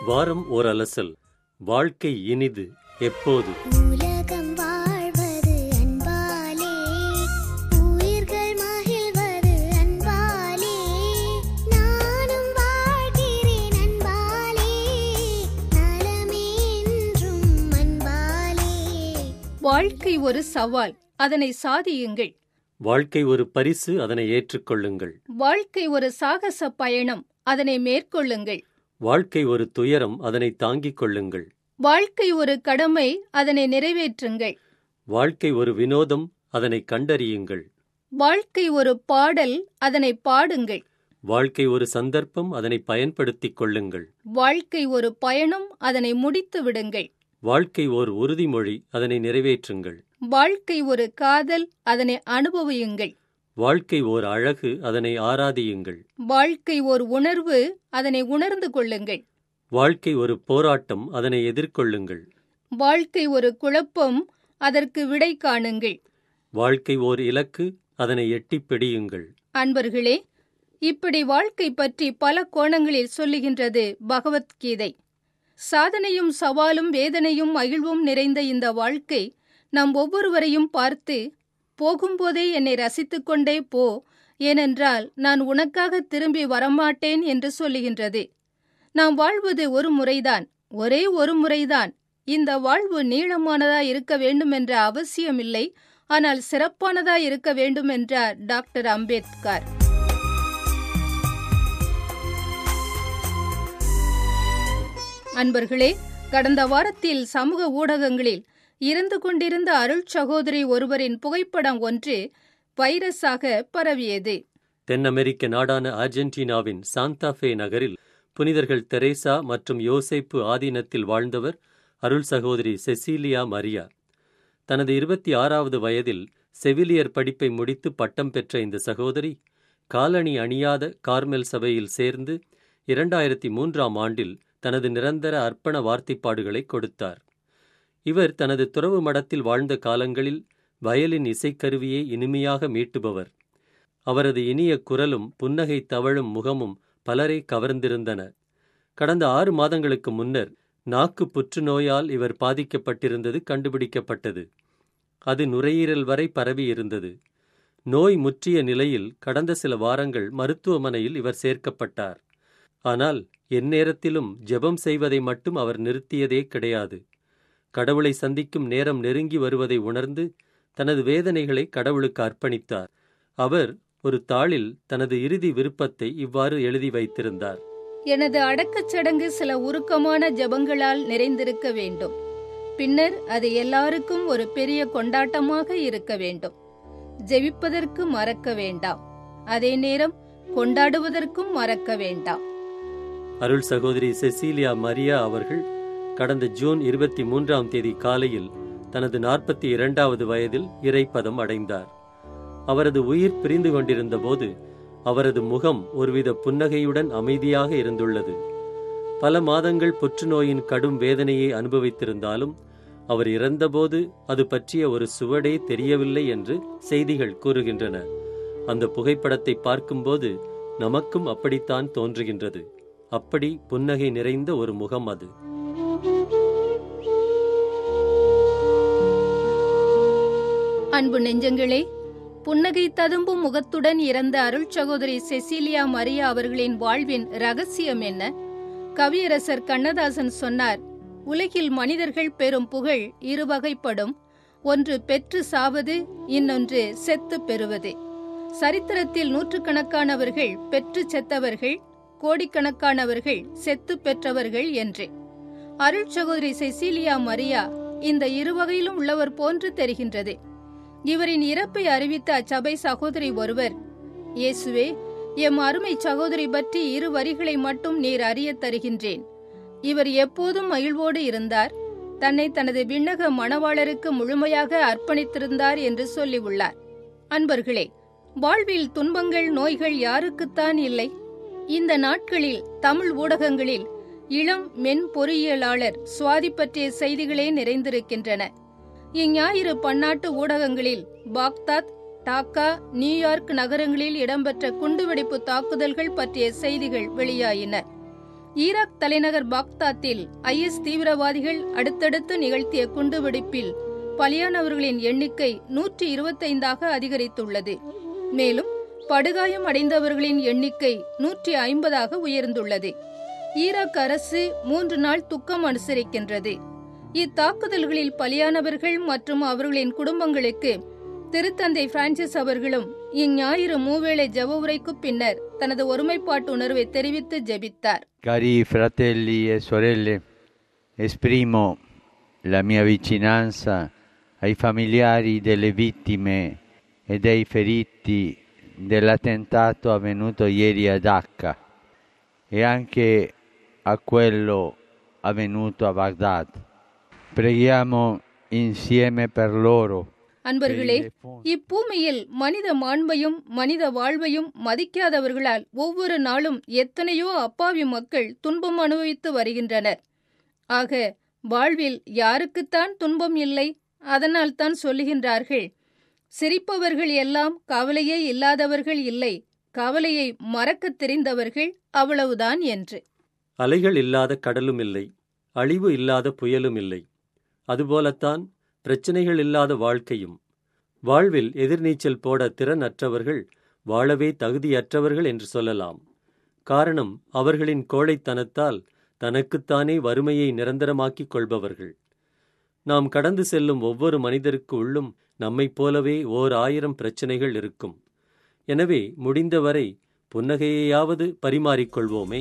வாரம் ஓர் அலசல் வாழ்க்கை இனிது எப்போது உலகம் வாழ்வது அன்பாலே உயிர்கள் மகிழ்வது அன்பாலே நானும் வாழ்கிறேன் அன்பாலே நலமே என்றும் அன்பாலே வாழ்க்கை ஒரு சவால் அதனை சாதியுங்கள் வாழ்க்கை ஒரு பரிசு அதனை ஏற்றுக்கொள்ளுங்கள் வாழ்க்கை ஒரு சாகச பயணம் அதனை மேற்கொள்ளுங்கள் வாழ்க்கை ஒரு துயரம் அதனை தாங்கிக் கொள்ளுங்கள் வாழ்க்கை ஒரு கடமை அதனை நிறைவேற்றுங்கள் வாழ்க்கை ஒரு வினோதம் அதனை கண்டறியுங்கள் வாழ்க்கை ஒரு பாடல் அதனை பாடுங்கள் வாழ்க்கை ஒரு சந்தர்ப்பம் அதனை பயன்படுத்திக் கொள்ளுங்கள் வாழ்க்கை ஒரு பயணம் அதனை முடித்து விடுங்கள் வாழ்க்கை ஓர் உறுதிமொழி அதனை நிறைவேற்றுங்கள் வாழ்க்கை ஒரு காதல் அதனை அனுபவியுங்கள் வாழ்க்கை ஓர் அழகு அதனை ஆராதியுங்கள் வாழ்க்கை ஒரு உணர்வு அதனை உணர்ந்து கொள்ளுங்கள் வாழ்க்கை ஒரு போராட்டம் அதனை எதிர்கொள்ளுங்கள் வாழ்க்கை ஒரு குழப்பம் அதற்கு விடை காணுங்கள் வாழ்க்கை ஓர் இலக்கு அதனை எட்டிப் பிடியுங்கள் அன்பர்களே இப்படி வாழ்க்கை பற்றி பல கோணங்களில் சொல்லுகின்றது பகவத்கீதை சாதனையும் சவாலும் வேதனையும் மகிழ்வும் நிறைந்த இந்த வாழ்க்கை நம் ஒவ்வொருவரையும் பார்த்து போகும்போதே என்னை ரசித்துக் கொண்டே போ ஏனென்றால் நான் உனக்காக திரும்பி வரமாட்டேன் என்று சொல்லுகின்றது நாம் வாழ்வது ஒரு முறைதான் ஒரே ஒரு முறைதான் இந்த வாழ்வு நீளமானதா இருக்க வேண்டுமென்ற அவசியமில்லை ஆனால் சிறப்பானதா இருக்க வேண்டும் என்றார் டாக்டர் அம்பேத்கர் அன்பர்களே கடந்த வாரத்தில் சமூக ஊடகங்களில் இறந்து கொண்டிருந்த அருள் சகோதரி ஒருவரின் புகைப்படம் ஒன்று வைரஸாக பரவியது தென் அமெரிக்க நாடான அர்ஜென்டினாவின் சாந்தாஃபே நகரில் புனிதர்கள் தெரேசா மற்றும் யோசேப்பு ஆதீனத்தில் வாழ்ந்தவர் அருள் சகோதரி செசீலியா மரியா தனது இருபத்தி ஆறாவது வயதில் செவிலியர் படிப்பை முடித்து பட்டம் பெற்ற இந்த சகோதரி காலணி அணியாத கார்மெல் சபையில் சேர்ந்து இரண்டாயிரத்தி மூன்றாம் ஆண்டில் தனது நிரந்தர அர்ப்பண வார்த்தைப்பாடுகளை கொடுத்தார் இவர் தனது துறவு மடத்தில் வாழ்ந்த காலங்களில் வயலின் இசைக்கருவியை இனிமையாக மீட்டுபவர் அவரது இனிய குரலும் புன்னகை தவழும் முகமும் பலரை கவர்ந்திருந்தன கடந்த ஆறு மாதங்களுக்கு முன்னர் நாக்கு புற்றுநோயால் இவர் பாதிக்கப்பட்டிருந்தது கண்டுபிடிக்கப்பட்டது அது நுரையீரல் வரை பரவி இருந்தது நோய் முற்றிய நிலையில் கடந்த சில வாரங்கள் மருத்துவமனையில் இவர் சேர்க்கப்பட்டார் ஆனால் எந்நேரத்திலும் ஜெபம் செய்வதை மட்டும் அவர் நிறுத்தியதே கிடையாது கடவுளை சந்திக்கும் நேரம் நெருங்கி வருவதை உணர்ந்து தனது வேதனைகளை கடவுளுக்கு அர்ப்பணித்தார் அவர் ஒரு தாளில் தனது இறுதி விருப்பத்தை இவ்வாறு எழுதி வைத்திருந்தார் எனது அடக்கச் சடங்கு சில உருக்கமான ஜெபங்களால் நிறைந்திருக்க வேண்டும் பின்னர் அது எல்லாருக்கும் ஒரு பெரிய கொண்டாட்டமாக இருக்க வேண்டும் ஜெபிப்பதற்கு மறக்க வேண்டாம் அதே நேரம் கொண்டாடுவதற்கும் மறக்க வேண்டாம் அருள் சகோதரி செசீலியா மரியா அவர்கள் கடந்த ஜூன் இருபத்தி மூன்றாம் தேதி காலையில் தனது நாற்பத்தி இரண்டாவது வயதில் இறைப்பதம் அடைந்தார் அவரது உயிர் பிரிந்து கொண்டிருந்த போது அவரது முகம் ஒருவித புன்னகையுடன் அமைதியாக இருந்துள்ளது பல மாதங்கள் புற்றுநோயின் கடும் வேதனையை அனுபவித்திருந்தாலும் அவர் இறந்தபோது அது பற்றிய ஒரு சுவடே தெரியவில்லை என்று செய்திகள் கூறுகின்றன அந்த புகைப்படத்தை பார்க்கும்போது நமக்கும் அப்படித்தான் தோன்றுகின்றது அப்படி புன்னகை நிறைந்த ஒரு முகம் அது அன்பு நெஞ்சங்களே புன்னகை ததும்பும் முகத்துடன் இறந்த அருள் சகோதரி செசிலியா மரியா அவர்களின் வாழ்வின் ரகசியம் என்ன கவியரசர் கண்ணதாசன் சொன்னார் உலகில் மனிதர்கள் பெறும் புகழ் இருவகைப்படும் ஒன்று பெற்று சாவது இன்னொன்று செத்து பெறுவது சரித்திரத்தில் நூற்றுக்கணக்கானவர்கள் பெற்று செத்தவர்கள் கோடிக்கணக்கானவர்கள் செத்து பெற்றவர்கள் என்று அருள் சகோதரி செசிலியா மரியா இந்த இருவகையிலும் உள்ளவர் போன்று தெரிகின்றது இவரின் இறப்பை அறிவித்த அச்சபை சகோதரி ஒருவர் இயேசுவே எம் அருமை சகோதரி பற்றி இரு வரிகளை மட்டும் நீர் அறியத் தருகின்றேன் இவர் எப்போதும் மகிழ்வோடு இருந்தார் தன்னை தனது விண்ணக மணவாளருக்கு முழுமையாக அர்ப்பணித்திருந்தார் என்று சொல்லியுள்ளார் அன்பர்களே வாழ்வில் துன்பங்கள் நோய்கள் யாருக்குத்தான் இல்லை இந்த நாட்களில் தமிழ் ஊடகங்களில் இளம் மென் பொறியியலாளர் சுவாதி பற்றிய செய்திகளே நிறைந்திருக்கின்றன இஞ்ஞாயிறு பன்னாட்டு ஊடகங்களில் பாக்தாத் டாக்கா நியூயார்க் நகரங்களில் இடம்பெற்ற குண்டுவெடிப்பு தாக்குதல்கள் பற்றிய செய்திகள் வெளியாயின ஈராக் தலைநகர் பாக்தாத்தில் ஐஎஸ் தீவிரவாதிகள் அடுத்தடுத்து நிகழ்த்திய குண்டுவெடிப்பில் பலியானவர்களின் எண்ணிக்கை நூற்றி இருபத்தைந்தாக அதிகரித்துள்ளது மேலும் படுகாயம் அடைந்தவர்களின் எண்ணிக்கை நூற்றி ஐம்பதாக உயர்ந்துள்ளது ஈராக் அரசு மூன்று நாள் துக்கம் அனுசரிக்கின்றது இத்தாக்குதல்களில் பலியானவர்கள் மற்றும் அவர்களின் குடும்பங்களுக்கு திருத்தந்தை பிரான்சிஸ் அவர்களும் இஞ்ஞாயிறு மூவேளை ஜெப உரைக்கு பின்னர் தனது ஒருமைப்பாட்டு உணர்வை தெரிவித்து ஜெபித்தார் Cari fratelli e sorelle, esprimo la mia vicinanza ai familiari delle vittime e dei feriti dell'attentato avvenuto ieri ad Acca e anche a quello avvenuto a Baghdad. Preghiamo insieme per loro. அன்பர்களே இப்பூமியில் மனித மாண்பையும் மனித வாழ்வையும் மதிக்காதவர்களால் ஒவ்வொரு நாளும் எத்தனையோ அப்பாவி மக்கள் துன்பம் அனுபவித்து வருகின்றனர் ஆக வாழ்வில் யாருக்குத்தான் துன்பம் இல்லை அதனால் தான் சொல்லுகின்றார்கள் சிரிப்பவர்கள் எல்லாம் கவலையே இல்லாதவர்கள் இல்லை கவலையை மறக்கத் தெரிந்தவர்கள் அவ்வளவுதான் என்று அலைகள் இல்லாத கடலும் இல்லை அழிவு இல்லாத புயலும் இல்லை அதுபோலத்தான் பிரச்சனைகள் இல்லாத வாழ்க்கையும் வாழ்வில் எதிர்நீச்சல் போட திறனற்றவர்கள் வாழவே தகுதியற்றவர்கள் என்று சொல்லலாம் காரணம் அவர்களின் கோழைத்தனத்தால் தனக்குத்தானே வறுமையை நிரந்தரமாக்கிக் கொள்பவர்கள் நாம் கடந்து செல்லும் ஒவ்வொரு மனிதருக்கு உள்ளும் நம்மைப் போலவே ஓர் ஆயிரம் பிரச்சனைகள் இருக்கும் எனவே முடிந்தவரை புன்னகையையாவது பரிமாறிக்கொள்வோமே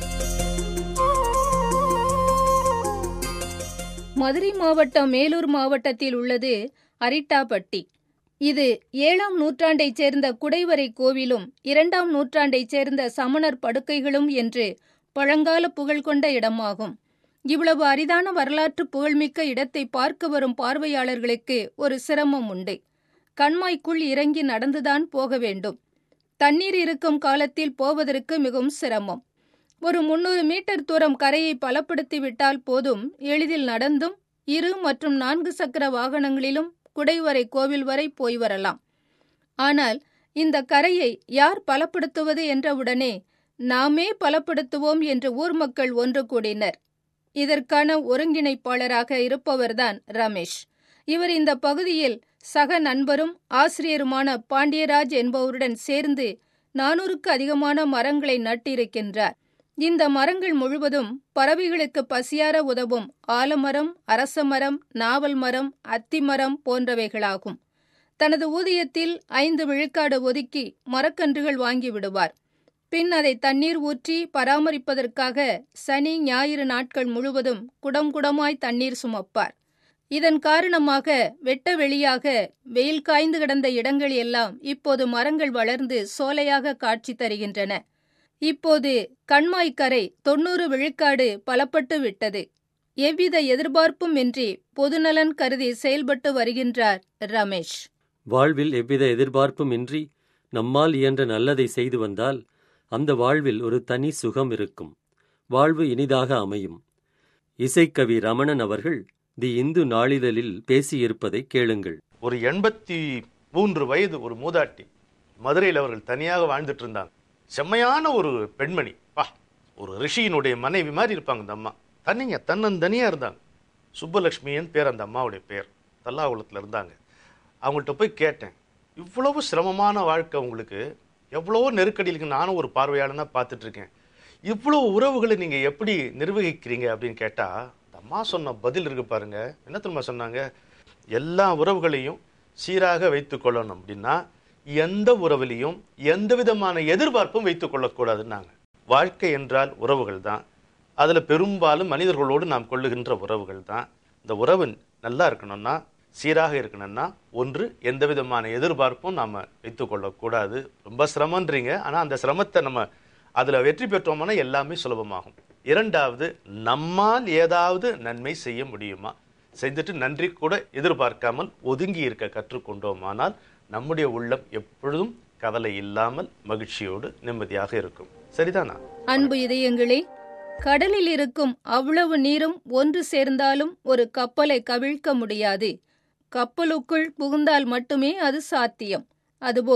மதுரை மாவட்டம் மேலூர் மாவட்டத்தில் உள்ளது அரிட்டாப்பட்டி இது ஏழாம் நூற்றாண்டைச் சேர்ந்த குடைவரை கோவிலும் இரண்டாம் நூற்றாண்டைச் சேர்ந்த சமணர் படுக்கைகளும் என்று பழங்கால புகழ் கொண்ட இடமாகும் இவ்வளவு அரிதான வரலாற்று புகழ்மிக்க இடத்தை பார்க்க வரும் பார்வையாளர்களுக்கு ஒரு சிரமம் உண்டு கண்மாய்க்குள் இறங்கி நடந்துதான் போக வேண்டும் தண்ணீர் இருக்கும் காலத்தில் போவதற்கு மிகவும் சிரமம் ஒரு முன்னூறு மீட்டர் தூரம் கரையை பலப்படுத்தி விட்டால் போதும் எளிதில் நடந்தும் இரு மற்றும் நான்கு சக்கர வாகனங்களிலும் குடைவரை கோவில் வரை போய் வரலாம் ஆனால் இந்த கரையை யார் பலப்படுத்துவது என்றவுடனே நாமே பலப்படுத்துவோம் என்று ஊர் மக்கள் ஒன்று கூடினர் இதற்கான ஒருங்கிணைப்பாளராக இருப்பவர்தான் ரமேஷ் இவர் இந்த பகுதியில் சக நண்பரும் ஆசிரியருமான பாண்டியராஜ் என்பவருடன் சேர்ந்து நானூறுக்கு அதிகமான மரங்களை நட்டிருக்கின்றார் இந்த மரங்கள் முழுவதும் பறவைகளுக்கு பசியார உதவும் ஆலமரம் அரசமரம் நாவல் மரம் அத்திமரம் போன்றவைகளாகும் தனது ஊதியத்தில் ஐந்து விழுக்காடு ஒதுக்கி மரக்கன்றுகள் வாங்கி விடுவார் பின் அதை தண்ணீர் ஊற்றி பராமரிப்பதற்காக சனி ஞாயிறு நாட்கள் முழுவதும் குடம் குடமாய் தண்ணீர் சுமப்பார் இதன் காரணமாக வெட்ட வெளியாக வெயில் காய்ந்து கிடந்த இடங்கள் எல்லாம் இப்போது மரங்கள் வளர்ந்து சோலையாக காட்சி தருகின்றன இப்போது கண்மாய்க்கரை தொன்னூறு விழுக்காடு பலப்பட்டு விட்டது எவ்வித எதிர்பார்ப்பும் இன்றி பொதுநலன் கருதி செயல்பட்டு வருகின்றார் ரமேஷ் வாழ்வில் எவ்வித எதிர்பார்ப்பும் இன்றி நம்மால் இயன்ற நல்லதை செய்து வந்தால் அந்த வாழ்வில் ஒரு தனி சுகம் இருக்கும் வாழ்வு இனிதாக அமையும் இசைக்கவி ரமணன் அவர்கள் தி இந்து நாளிதழில் பேசியிருப்பதை கேளுங்கள் ஒரு எண்பத்தி மூன்று வயது ஒரு மூதாட்டி மதுரையில் அவர்கள் தனியாக வாழ்ந்துட்டு இருந்தாங்க செம்மையான ஒரு பெண்மணி பா ஒரு ரிஷியினுடைய மனைவி மாதிரி இருப்பாங்க இந்த அம்மா தனிங்க தன்னந்தனியாக இருந்தாங்க சுப்பலட்சுமின்னு பேர் அந்த அம்மாவுடைய பேர் தல்லாகுளத்தில் இருந்தாங்க அவங்கள்ட்ட போய் கேட்டேன் இவ்வளவு சிரமமான வாழ்க்கை உங்களுக்கு எவ்வளவோ நெருக்கடியிலுக்கு நானும் ஒரு பார்வையாளனாக பார்த்துட்டு இருக்கேன் இவ்வளோ உறவுகளை நீங்கள் எப்படி நிர்வகிக்கிறீங்க அப்படின்னு கேட்டால் அந்த அம்மா சொன்ன பதில் இருக்கு பாருங்க என்ன தெரியுமா சொன்னாங்க எல்லா உறவுகளையும் சீராக வைத்துக் கொள்ளணும் அப்படின்னா எந்த உறவிலையும் எந்த விதமான எதிர்பார்ப்பும் வைத்துக் கொள்ளக்கூடாதுன்னாங்க வாழ்க்கை என்றால் உறவுகள் தான் அதில் பெரும்பாலும் மனிதர்களோடு நாம் கொள்ளுகின்ற உறவுகள் தான் இந்த உறவு நல்லா இருக்கணும்னா சீராக இருக்கணும்னா ஒன்று எந்த விதமான எதிர்பார்ப்பும் நாம் வைத்துக்கொள்ளக்கூடாது ரொம்ப சிரமன்றீங்க ஆனால் அந்த சிரமத்தை நம்ம அதில் வெற்றி பெற்றோம்னா எல்லாமே சுலபமாகும் இரண்டாவது நம்மால் ஏதாவது நன்மை செய்ய முடியுமா செஞ்சுட்டு நன்றி கூட எதிர்பார்க்காமல் ஒதுங்கி இருக்க கற்றுக்கொண்டோமானால் நம்முடைய உள்ளம் எப்பொழுதும் கவலை இல்லாமல் மகிழ்ச்சியோடு நிம்மதியாக இருக்கும் சரிதானா அன்பு இதயங்களே கடலில் இருக்கும் அவ்வளவு நீரும் ஒன்று சேர்ந்தாலும் ஒரு கப்பலை கவிழ்க்க முடியாது கப்பலுக்குள் புகுந்தால் மட்டுமே அது சாத்தியம் அதுபோல்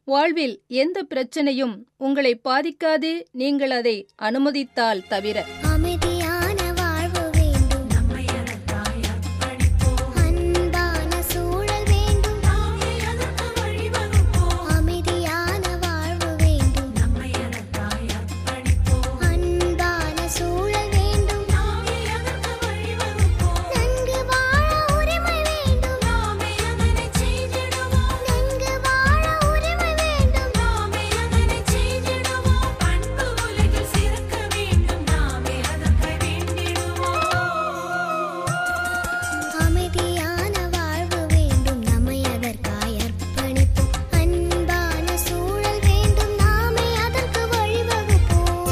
வாழ்வில் எந்த பிரச்சனையும் உங்களை பாதிக்காது நீங்கள் அதை அனுமதித்தால் தவிர அமைதியான வாழ்வு வேண்டும் அன்பான சூழல் வேண்டும் அமைதியான வாழ்வு வேண்டும் அன்பான சூழல் வேண்டும் நன்கு வாழ உரிமை வேண்டும் நன்கு வாழ உரிமை வேண்டும் அமைதியான வாழ்வு வேண்டும் நம்மை அதற்காய் அர்ப்பணிப்போம் அன்பான சூழல் வேண்டும் நாமே அதற்கு வழிவகுப்போம்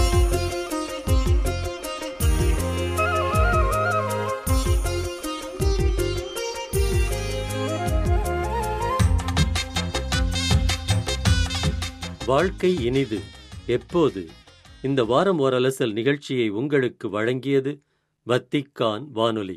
வாழ்க்கை இனிது எப்போது இந்த வாரம் ஓர் அலசல் நிகழ்ச்சியை உங்களுக்கு வழங்கியது வத்திக்கான் வானொலி